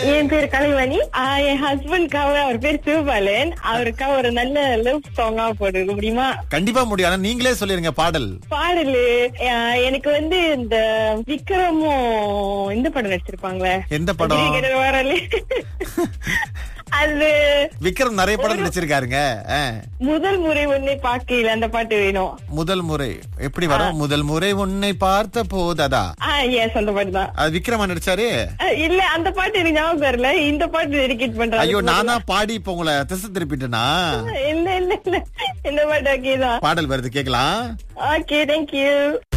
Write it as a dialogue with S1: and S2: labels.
S1: என் பேர் கலைவாணி ஆஹ் என் ஹஸ்பண்ட்காக அவர் பேர் சிவபாலன் அவருக்காக ஒரு நல்ல லவ் சாங்கா போடுற முடியுமா
S2: கண்டிப்பா முடியும் ஆனா நீங்களே சொல்லிருங்க பாடல்
S1: பாடலு ஆஹ் எனக்கு வந்து இந்த விக்ரமும் இந்த படம் நடிச்சிருப்பாங்களே
S2: எந்த படம்?
S1: விஜய் வரல அது
S2: விக்ரம் நிறைய படம் நடிச்சிருக்காருங்க ஆ.
S1: முதல் முறை ஒன்னே பார்க்கல அந்த பாட்டு வேணும்
S2: முதல் முறை எப்படி வரும் முதல் முறை உன்னை பார்த்த போததா
S1: ஆஹ் எஸ் அந்த பாட்டு தான்
S2: அது விக்ரமா நடிச்சாரு
S1: ஆஹ் இல்ல அந்த பாட்டு எனக்கு ஞாபகம் வரல இந்த பாட்டு டெடிகேட் பண்றேன்
S2: ஐயோ நானா பாடி இப்ப உங்களை திசை திருப்பிட்டேனா
S1: இல்ல இல்ல இல்ல இந்த பாட்டு ஓகே தான்
S2: பாடல் வருது கேக்கலாம்
S1: ஓகே தேங்க்யூ